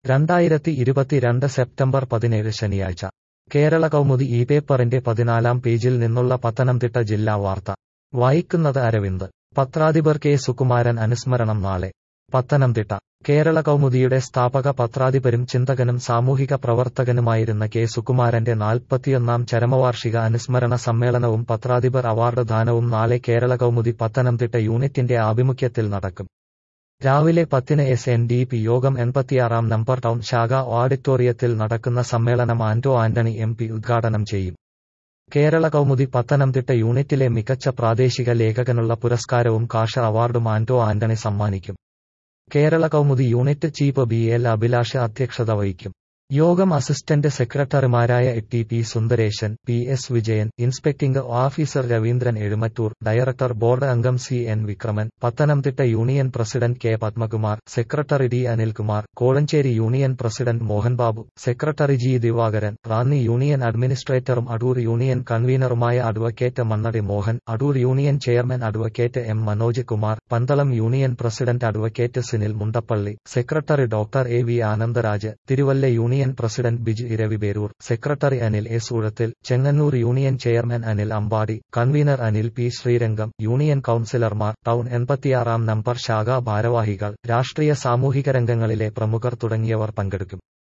രണ്ടായിരത്തി ഇരുപത്തിരണ്ട് സെപ്റ്റംബർ പതിനേഴ് ശനിയാഴ്ച കേരള കൗമുദി ഈ പേപ്പറിന്റെ പതിനാലാം പേജിൽ നിന്നുള്ള പത്തനംതിട്ട ജില്ലാ വാർത്ത വായിക്കുന്നത് അരവിന്ദ് പത്രാധിപർ കെ സുകുമാരൻ അനുസ്മരണം നാളെ പത്തനംതിട്ട കേരള കൗമുദിയുടെ സ്ഥാപക പത്രാധിപരും ചിന്തകനും സാമൂഹിക പ്രവർത്തകനുമായിരുന്ന കെ സുകുമാരന്റെ നാൽപ്പത്തിയൊന്നാം ചരമവാർഷിക അനുസ്മരണ സമ്മേളനവും പത്രാധിപർ അവാർഡ് ദാനവും നാളെ കേരള കൗമുദി പത്തനംതിട്ട യൂണിറ്റിന്റെ ആഭിമുഖ്യത്തിൽ നടക്കും രാവിലെ പത്തിന് എസ് എൻ ഡി പി യോഗം എൺപത്തിയാറാം നമ്പർ ടൗൺ ശാഖ ഓഡിറ്റോറിയത്തിൽ നടക്കുന്ന സമ്മേളനം ആന്റോ ആന്റണി എം പി ഉദ്ഘാടനം ചെയ്യും കേരള കൗമുദി പത്തനംതിട്ട യൂണിറ്റിലെ മികച്ച പ്രാദേശിക ലേഖകനുള്ള പുരസ്കാരവും കാഷ അവാർഡും ആന്റോ ആന്റണി സമ്മാനിക്കും Kerala Kaumudi unit chief B L Abhilash അധ്യക്ഷത വഹിക്കും യോഗം അസിസ്റ്റന്റ് സെക്രട്ടറിമാരായ T P Sundaresan P S Vijayan inspecting officer Raveendran Ezhumattoor director board അംഗം C N Vikraman Pathanamthitta union president K Padmakumar secretary D Anilkumar Kozhencherry union president Mohanbabu secretary G Divakaran Ranni യൂണിയൻ അഡ്മിനിസ്ട്രേറ്ററും അടൂർ യൂണിയൻ കൺവീനറുമായ advocate Mannadi Mohan Adoor union chairman advocate M Manoj Kumar Pandalam union president advocate Sinil Mundappally secretary doctor A V Anandaraj Thiruvalla union president Biju Eraviperoor secretary Anil S Uzhathil Chengannur union chairman Anil Ambadi convener Anil P Sreerangam union കൌൺസിലർമാർ town എൺപത്തിയാറാം number ശാഖാ ഭാരവാഹികൾ രാഷ്ട്രീയ സാമൂഹിക രംഗങ്ങളിലെ പ്രമുഖർ തുടങ്ങിയവർ പങ്കെടുക്കും